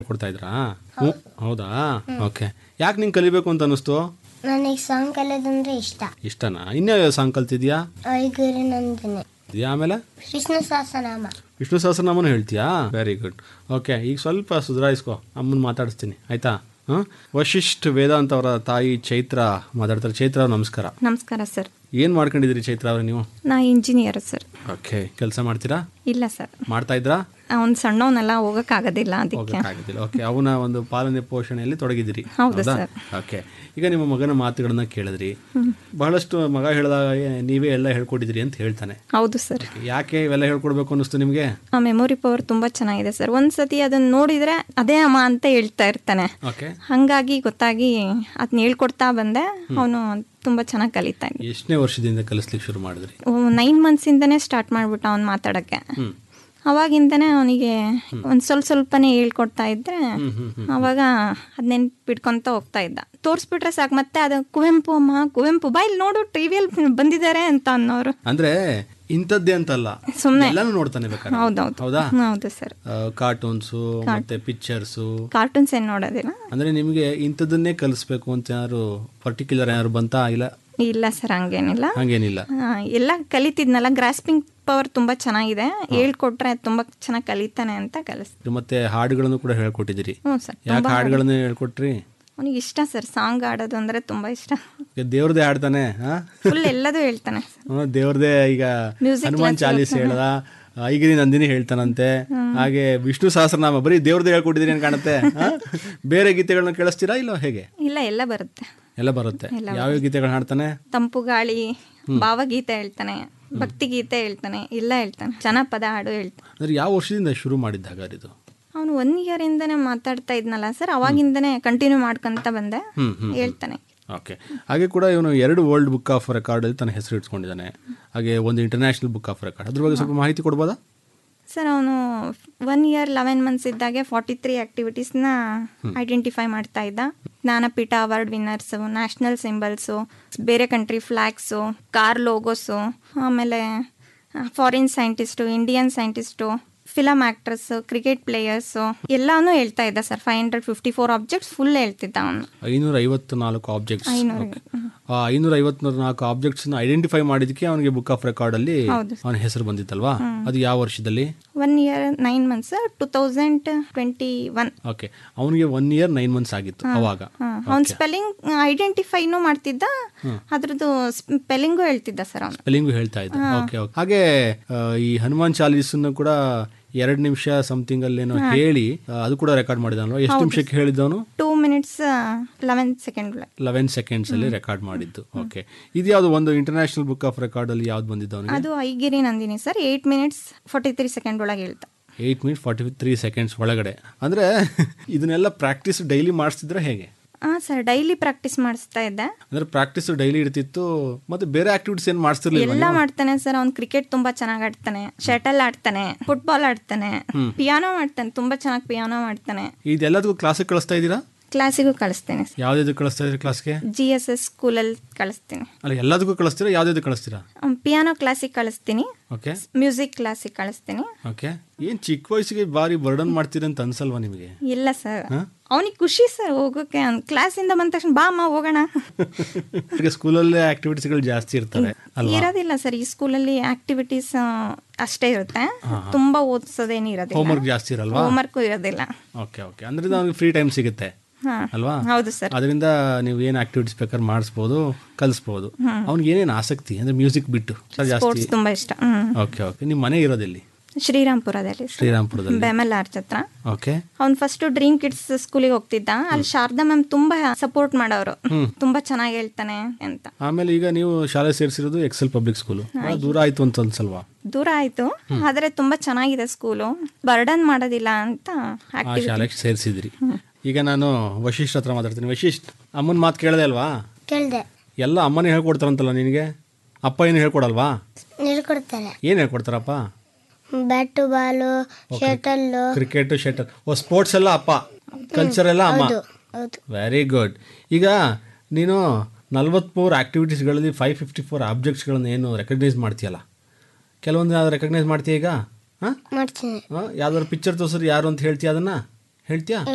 ಹೇಳ್ಕೊಡ್ತಾ ಇದ್ರಾ ಹ್ಞೂ ಹೌದಾ ಓಕೆ ಯಾಕೆ ನಿಂಗೆ ಕಲಿಬೇಕು ಅಂತ ಅನ್ನಿಸ್ತು ನನಗೆ ಸಾಂಗ್ ಕಲಿಯೋದಂದ್ರೆ ಇಷ್ಟ ಇಷ್ಟನಾ ಇನ್ಯಾವ ಸಾಂಗ್ ಕಲ್ತಿದ್ಯಾ ಐಗುರು ನಂದಿನಿ ಇದೆಯಾ ಆಮೇಲೆ ವಿಷ್ಣು ಸಹಸ್ರನಾಮ ವಿಷ್ಣು ಸಹಸ್ರನಾಮನು ಹೇಳ್ತೀಯಾ ವೆರಿ ಗುಡ್ ಓಕೆ ಈಗ ಸ್ವಲ್ಪ ಸುಧಾರಿಸ್ಕೊ ಅಮ್ಮನ ಮಾತಾಡಿಸ್ತೀನಿ ಆಯ್ತಾ ಹಾಂ ವಶಿಷ್ಠ ವೇದಾಂತ್ ಅವರ ತಾಯಿ ಚೈತ್ರ ಮಾತಾಡ್ತಾರೆ ಚೈತ್ರ ಅವ್ರ ನಮಸ್ಕಾರ ನಮಸ್ಕಾರ ಸರ್ ಏನು ಮಾಡ್ಕೊಂಡಿದ್ದೀರಿ ಚೈತ್ರ ಅವ್ರೆ ನೀವು ನಾ ಇಂಜಿನಿಯರ್ ಸರ್ ಓಕೆ ಕೆಲಸ ಮಾಡ್ತೀರಾ ಇಲ್ಲ ಸರ್ ಮಾಡ್ತಾ ಇದ್ರಾ ಅವ್ನು ಸಣ್ಣವನ್ನೆಲ್ಲ ಹೋಗೋಕ್ಕಾಗೋದಿಲ್ಲ ಅದಕ್ಕೆ ಹೋಗಕ್ಕಾಗೋದಿಲ್ಲ ಓಕೆ ಅವನ ಒಂದು ಪಾಲನೆ ಪೋಷಣೆಯಲ್ಲಿ ಯಾಕೆ ಹೌದು ಸರ್. ಓಕೆ ಈಗ ನಿಮ್ಮ ಮಗನ ಮಾತುಗಳನ್ನ ಕೇಳಿದ್ರಿ ಬಹಳಷ್ಟು ಮಗ ಹೇಳಿದಾಗ ನೀವೇ ಎಲ್ಲ ಹೇಳ್ಕೊಟ್ಟಿದ್ರಿ ಅಂತ ಹೇಳ್ತಾನೆ ಹೌದು ಸರ್ ಯಾಕೆ ಇವೆಲ್ಲ ಹೇಳ್ಕೊಡ್ಬೇಕು ಅನ್ನಿಸ್ತು ನಿಮಗೆ ಆ ಮೆಮೊರಿ ಪವರ್ ತುಂಬ ಚೆನ್ನಾಗಿದೆ ಸರ್ ಒಂದ್ಸತಿ ಅದನ್ನ ನೋಡಿದ್ರೆ ಅದೇ ಅಮ್ಮ ಅಂತ ಹೇಳ್ತಾ ಇರ್ತಾನೆ ಓಕೆ ಹಂಗಾಗಿ ಗೊತ್ತಾಗಿ ಅದನ್ನ ಹೇಳ್ಕೊಡ್ತಾ ಬಂದೆ ಅವನು ತುಂಬ ಚೆನ್ನಾಗಿ ಕಲಿತಾ ಇದ್ದ ಎಷ್ಟನೇ ವರ್ಷದಿಂದ ಕಲಿಸ್ಲಿಕ್ಕೆ ಶುರು ಮಾಡಿದ್ರಿ ನೈನ್ ಮಂತ್ಸಿಂದನೇ ಸ್ಟಾರ್ಟ್ ಮಾಡ್ಬಿಟ್ಟ ಅವ್ನು ಮಾತಾಡೋಕ್ಕೆ ಹ್ಮ್ ಅವಾಗಿಂದನೇ ಅವನಿಗೆ ಒಂದು ಸ್ವಲ್ಪ ಸ್ವಲ್ಪನೇ ಹೇಳ್ಕೊಡ್ತಾ ಇದ್ರೆ ಅವಾಗ ಅದ್ ನೆನ್ಪಿಟ್ಕೊಂತ ಹೋಗ್ತಾ ಇದ್ದ ತೋರಿಸ್ಬಿಟ್ರೆ ಸಾಕು ಮತ್ತೆ ಅದು ಕುವೆಂಪು ಅಮ್ಮ ಕುವೆಂಪು ಬಾ ಇಲ್ಲಿ ನೋಡು ಟಿವಿಯಲ್ಲಿ ಬಂದಿದ್ದಾರೆ ಅಂತ ಅನ್ನೋರು ಅಂದ್ರೆ ಇಂಥದ್ದೇ ಅಂತಲ್ಲ ಸುಮ್ನೆ. ಎಲ್ಲಾನು ನೋಡ್ತಾನೆ ಬೇಕಾದ್ರೆ ಹೌದೌದು ಹೌದಾ ಹೌದು ಸರ್ ಕಾರ್ಟೂನ್ಸು ಮತ್ತೆ ಪಿಕ್ಚರ್ಸು ಕಾರ್ಟೂನ್ಸ್ ಏನು ನೋಡೋದಿಲ್ಲ ಅಂದ್ರೆ ನಿಮಗೆ ಇಂಥದ್ದನ್ನೇ ಕಲಿಸ್ಬೇಕು ಅಂತ ಯಾರು ಪರ್ಟಿಕ್ಯುಲರ್ ಯಾರು ಬಂತಾ ಇಲ್ಲ ಇಲ್ಲ ಸರ್ ಹಂಗೇನಿಲ್ಲ ಹಂಗೇನಿಲ್ಲ ಆ, ಎಲ್ಲ ಕಲಿತಿದ್ನಲ್ಲ ಗ್ರಾಸ್ಪಿಂಗ್ ಪವರ್ ತುಂಬಾ ಚೆನ್ನಾಗಿದೆ ಹೇಳ್ಕೊಟ್ರೆ ತುಂಬಾ ಚೆನ್ನಾಗಿ ಕಲಿತಾನೆ ಅಂತ ಕಲಿಸ್ ಮತ್ತೆ ಹಾಡುಗಳನ್ನು ಕೂಡ ಹೇಳ್ಕೊಟ್ಟಿದ್ದೀರಿ ಹ್ಞೂ ಸರ್ ಯಾಕೆ ಹಾಡುಗಳನ್ನ ಹೇಳ್ಕೊಟ್ರಿ ಅವನಿಗೆ ಇಷ್ಟ ಸರ್ ಸಾಂಗ್ ಆಡೋದು ಅಂದ್ರೆ ತುಂಬಾ ಇಷ್ಟ ಈಗ ದೇವ್ರದೇ ಹಾಡ್ತಾನೆ ಹಾ ಫುಲ್ ಎಲ್ಲದೂ ಹೇಳ್ತಾನೆ ಹ್ಮ್, ದೇವ್ರದೇ ಈಗ Music ಹನುಮಾನ್ class ಚಾಲೀಸ್ ಹೇಳ್ದ ಐಗಿರಿ ನಂದಿನಿ ಹೇಳ್ತಾನಂತೆ ಹಾಗೆ ವಿಷ್ಣು ಸಹಸ್ರನಾಮ ಬರೀ ದೇವ್ರದೇ ಹೇಳ್ಕೊಟ್ಟಿದ್ದೀರಿ ಅಂತ ಕಾಣುತ್ತೆ ಹಾ? ಬೇರೆ ಗೀತೆಗಳನ್ನ ಕೇಳಿಸ್ತೀರಾ ಇಲ್ಲ ಹೇಗೆ ಇಲ್ಲ ಎಲ್ಲ ಬರುತ್ತೆ ಎಲ್ಲ ಬರುತ್ತೆ ಯಾವ್ಯಾವ ಗೀತೆಗಳನ್ನ ಹಾಡ್ತಾನೆ ತಂಪು ಗಾಳಿ ಭಾವಗೀತೆ ಹೇಳ್ತಾನೆ ಭಕ್ತಿ ಗೀತೆ ಹೇಳ್ತಾನೆ ಎಲ್ಲ ಹೇಳ್ತಾನೆ ಜನಪದ ಹಾಡು ಹೇಳ್ತಾನೆ ಅಂದ್ರೆ ಯಾವ ವರ್ಷದಿಂದ ಶುರು ಮಾಡಿದ್ದ ಹಾಗಾದ್ರೆ ಇದು ಅವನು ಒನ್ ಇಯರ್ ಇಂದನೇ ಮಾತಾಡ್ತಾ ಇದ್ನಲ್ಲ ಸರ್ ಅವಾಗಿಂದನೇ ಕಂಟಿನ್ಯೂ ಮಾಡ್ಕೊಂತ ಬಂದೆ ಹ್ಮ್, ಹ್ಮ್, ಹೇಳ್ತಾನೆ ಓಕೆ ಹಾಗೆ ಕೂಡ ಇವನು ಎರಡು ವರ್ಲ್ಡ್ ಬುಕ್ ಆಫ್ ರೆಕಾರ್ಡ್ ತನ್ನ ಹೆಸರು ಇಟ್ಕೊಂಡಿದ್ದಾನೆ ಹಾಗೆ ಒಂದು ಇಂಟರ್ನ್ಯಾಷನಲ್ ಬುಕ್ ಆಫ್ ರೆಕಾರ್ಡ್ ಅದ್ರ ಬಗ್ಗೆ ಸ್ವಲ್ಪ ಮಾಹಿತಿ ಕೊಡ್ಬೋದಾ ಸರ್ ಅವನು ಒನ್ ಇಯರ್ ಲೆವೆನ್ ಮಂತ್ಸ್ ಇದ್ದಾಗೆ ಫಾರ್ಟಿ ತ್ರೀ ಆಕ್ಟಿವಿಟೀಸ್ನ ಐಡೆಂಟಿಫೈ ಮಾಡ್ತಾ ಇದ್ದ Jnanpith award winners national symbols ಬೇರೆ ಕಂಟ್ರಿ ಫ್ಲ್ಯಾಗ್ಸು ಕಾರ್ ಲೋಗೋಸು ಆಮೇಲೆ foreign scientist Indian scientist film actress cricket players ಎಲ್ಲಾನು ಹೇಳ್ತಾ ಇದ್ದ sir five hundred fifty four objects full ಹೇಳ್ತಿದ್ದ ಅವನು ಐನೂರ ಐವತ್ತು ನಾಲ್ಕು ಆಬ್ಜೆಕ್ಟ್ಸ್ ಐನೂರ ಆ ಐನೂರ ಐವತ್ಮೂರು ನಾಲ್ಕು ಆಬ್ಜೆಕ್ಟ್ಸ್ ಐಡೆಂಟಿಫೈ ಮಾಡಿದಕ್ಕೆ ಅವನಿಗೆ ಬುಕ್ ಆಫ್ ರೆಕಾರ್ಡ್ ಅಲ್ಲಿ ಹೌದು. ಅವನ ಹೆಸರು ಬಂದಿತ್ತಲ್ವಾ ಅದು ಯಾವ ವರ್ಷದಲ್ಲಿ one year nine months two thousand twenty one okay ಅವನಿಗೆ ಒನ್ ಇಯರ್ ನೈನ್ ಮಂತ್ಸ್ ಆಗಿತ್ತು ಅವಾಗ ಅವ್ನ ಸ್ಪೆಲ್ಲಿಂಗ್ ಐಡೆಂಟಿಫೈನು ಮಾಡ್ತಿದ್ದ ಅದ್ರದ್ದು ಸ್ಪೆಲ್ಲಿಂಗು ಹೇಳ್ತಿದ್ದ ಸರ್ ಅವನು ಸ್ಪೆಲ್ಲಿಂಗು ಹೇಳ್ತಾ ಇದ್ದ ಓಕೆ ಓಕೆ ಹಾಗೆ ಆ, ಈ ಹನುಮಾನ್ ಚಾಲೀಸನ್ನು ಕೂಡ ಎರಡು ನಿಮಿಷ ಸಮಥಿಂಗ್ ಅಲ್ಲೇನೋ ಹೇಳಿ ಆ, ಅದು ಕೂಡ ರೆಕಾರ್ಡ್ ಮಾಡಿದಲ್ವಾ ಎಷ್ಟು ನಿಮಿಷಕ್ಕೆ ಹೇಳಿದವನು two minutes eleven second eleven seconds ಅಲ್ಲಿ ರೆಕಾರ್ಡ್ ಮಾಡಿದ್ದು ಓಕೆ ಇದು ಯಾವ್ದು ಒಂದು ಇಂಟರ್ನ್ಯಾಷನಲ್ ಬುಕ್ ಆಫ್ ರೆಕಾರ್ಡ್ ಅಲ್ಲಿ ಯಾವ್ದು ಬಂದಿದ್ದು ಅವನಿಗೆ ಅದು Aigiri Nandini sir eight minutes forty three second ಒಳಗೆ ಹೇಳ್ತಾ eight minute forty three seconds ಒಳಗಡೆ ಅಂದ್ರೆ ಇದನ್ನೆಲ್ಲ ಪ್ರಾಕ್ಟೀಸ್ ಡೈಲಿ ಮಾಡಿಸಿದ್ರೆ ಹೇಗೆ ಹಾಂ ಸರ್ ಡೈಲಿ ಪ್ರಾಕ್ಟೀಸ್ ಮಾಡಿಸ್ತಾ ಇದ್ದೆ ಅಂದ್ರೆ ಪ್ರಾಕ್ಟೀಸ್ ಡೈಲಿ ಇರ್ತಿತ್ತು ಮತ್ತೆ ಬೇರೆ ಆಕ್ಟಿವಿಟೀಸ್ ಏನ್ ಮಾಡಿಸ್ತಿರ್ಲಿಲ್ಲ ಎಲ್ಲ ಮಾಡ್ತಾನೆ ಸರ್ ಅವ್ನು ಕ್ರಿಕೆಟ್ ತುಂಬಾ ಚೆನ್ನಾಗಿ ಆಡ್ತಾನೆ ಶಟಲ್ ಆಡ್ತಾನೆ ಫುಟ್ಬಾಲ್ ಆಡ್ತಾನೆ ಪಿಯಾನೋ ಮಾಡ್ತಾನೆ ತುಂಬಾ ಚೆನ್ನಾಗಿ ಪಿಯಾನೋ ಮಾಡ್ತಾನೆ ಇದೆಲ್ಲದಕ್ಕೂ ಕ್ಲಾಸಿಗೆ ಕಳಿಸ್ತಾ ಇದ್ದೀರಾ ಕ್ಲಾಸಿಗೂ ಕಳಿಸ್ತೇನೆ ಯಾವ್ದು ಕಳಿಸ್ತಾ ಇದ್ರಿ ಕ್ಲಾಸ್ಗೆ ಜಿ ಎಸ್ ಎಸ್ ಸ್ಕೂಲಲ್ಲಿ ಕಳಿಸ್ತೀನಿ ಅಲ್ಲ ಎಲ್ಲದಕ್ಕೂ ಕಳಿಸ್ತೀರಾ ಯಾವ್ದು ಕಳಿಸ್ತೀರಾ ಪಿಯಾನೋ ಕ್ಲಾಸಿಗೆ ಕಳಿಸ್ತೀನಿ ಓಕೆ ಮ್ಯೂಸಿಕ್ ಕ್ಲಾಸಿಗೆ ಕಳಿಸ್ತೀನಿ ಓಕೆ ಏನ್ ಚಿಕ್ಕ ವಯಸ್ಸಿಗೆ ಬಾರಿ ಬರ್ಡನ್ ಮಾಡ್ತೀರಿ ಅಂತ ಅನ್ಸಲ್ವಾ ನಿಮಗೆ ಇಲ್ಲ ಸರ್ ಅವನಿಗೆ ಖುಷಿ ಸರ್ ಹೋಗೋಕೆ ಅವ್ನು ಕ್ಲಾಸಿಂದ ಬಂದ ತಕ್ಷಣ ಬಾ ಅಮ್ಮ ಹೋಗೋಣ ಈಗ ಸ್ಕೂಲಲ್ಲೇ ಆಕ್ಟಿವಿಟೀಸ್ಗಳು ಜಾಸ್ತಿ ಇರ್ತಾರೆ ಅಲ್ವಾ ಇರೋದಿಲ್ಲ ಸರ್ ಈ ಸ್ಕೂಲಲ್ಲಿ ಆಕ್ಟಿವಿಟೀಸ್ ಅಷ್ಟೇ ಇರುತ್ತೆ ತುಂಬಾ ಓದಿಸೋದೇನು ಇರೋದಿಲ್ಲ ಹೋಮ್ವರ್ಕ್ ಜಾಸ್ತಿ ಇರಲ್ವಾ ಹೋಮ್ವರ್ಕು ಇರೋದಿಲ್ಲ ಓಕೆ ಓಕೆ ಅಂದ್ರೆ ಅವ್ನಿಗೆ ಫ್ರೀ ಟೈಮ್ ಸಿಗುತ್ತೆ ಹಾ ಅಲ್ವಾ ಹೌದು ಸರ್ ಅದರಿಂದ ನೀವು ಏನು ಆಕ್ಟಿವಿಟೀಸ್ ಬೇಕಾದ್ರೆ ಮಾಡಿಸ್ಬೋದು ಕಲಿಸ್ಬೋದು ಅವ್ನಿಗೆ ಏನೇನು ಆಸಕ್ತಿ ಅಂದ್ರೆ ಮ್ಯೂಸಿಕ್ ಬಿಟ್ಟು ಅದು ಜಾಸ್ತಿ ಸ್ಪೋರ್ಟ್ಸ್ ತುಂಬಾ ಇಷ್ಟ ಹ್ಮ್ ಓಕೆ ಓಕೆ ನಿಮ್ಮ ಮನೆ ಇರೋದೆಲ್ಲಿ ಶ್ರೀರಾಮ್ಪುರದಲ್ಲಿ ಸರ್. ಶ್ರೀರಾಮ್ಪುರದಲ್ಲಿ ಬೆಮಲ್ ಆರ್ಚ್ ಹತ್ರ ಓಕೆ ಅವ್ನು ಫಸ್ಟ್ ಡ್ರೀಮ್ ಕಿಡ್ಸ್ ಸ್ಕೂಲಿಗೆ ಹೋಗ್ತಿದ್ದ ಅಲ್ಲಿ ಶಾರದಾ ಮ್ಯಾಮ್ ತುಂಬಾ ಸಪೋರ್ಟ್ ಮಾಡೋರು ತುಂಬಾ ಚೆನ್ನಾಗಿ ಹೇಳ್ತಾನೆ ಅಂತ ಆಮೇಲೆ ಈಗ ನೀವು ಶಾಲೆ ಸೇರಿಸಿರೋದು ಎಕ್ಸೆಲ್ ಪಬ್ಲಿಕ್ ಸ್ಕೂಲು ದೂರ ಆಯ್ತು ಅಂತ ಅನ್ಸಲ್ವಾ ದೂರ ಆಯ್ತು ಆದ್ರೆ ತುಂಬಾ ಚೆನ್ನಾಗಿದೆ ಸ್ಕೂಲು ಬರ್ಡನ್ ಮಾಡೋದಿಲ್ಲ ಅಂತ ಆ ಆಕ್ಟಿವಿಟಿ ಶಾಲೆಗೆ ಸೇರಿಸಿದ್ರಿ ಈಗ ನಾನು ವಶಿಷ್ಠ ಹತ್ರ ಮಾತಾಡ್ತೀನಿ ವಶಿಷ್ಠ ಅಮ್ಮನ ಮಾತು ಕೇಳದೆ ಅಲ್ವಾ ಕೇಳಿದೆ ಎಲ್ಲ ಅಮ್ಮನೇ ಹೇಳ್ಕೊಡ್ತಾರಂತಲ್ಲ ನಿನಗೆ ಅಪ್ಪ ಏನು ಹೇಳ್ಕೊಡಲ್ವಾ ಹೇಳ್ಕೊಡ್ತಾರೆ ಏನು ಹೇಳ್ಕೊಡ್ತಾರಪ್ಪ bat ball shuttle cricket shuttle ಓ ಸ್ಪೋರ್ಟ್ಸ್ ಎಲ್ಲ ಅಪ್ಪ ಕಲ್ಚರ್ ಎಲ್ಲ ಅಮ್ಮ ಹೌದು ವೆರಿ ಗುಡ್ ಈಗ ನೀನು ನಲ್ವತ್ಮೂರು ಆ್ಯಕ್ಟಿವಿಟೀಸ್ಗಳಲ್ಲಿ ಫೈವ್ ಫಿಫ್ಟಿ ಫೋರ್ ಆಬ್ಜೆಕ್ಟ್ಸ್ಗಳನ್ನು ಏನು ರೆಕಗ್ನೈಸ್ ಮಾಡ್ತೀಯಲ್ಲ ಕೆಲವೊಂದು ಯಾವ್ದು ರೆಕಗ್ನೈಸ್ ಮಾಡ್ತೀಯ ಈಗ ಹಾಂ ಮಾಡ್ತೀನಿ ಯಾವ್ದಾದ್ರು ಪಿಕ್ಚರ್ ತೋರಿಸ್ರಿ ಯಾರು ಅಂತ ಹೇಳ್ತೀಯ ಅದನ್ನು ಹೇಳ್ತೀಯಾ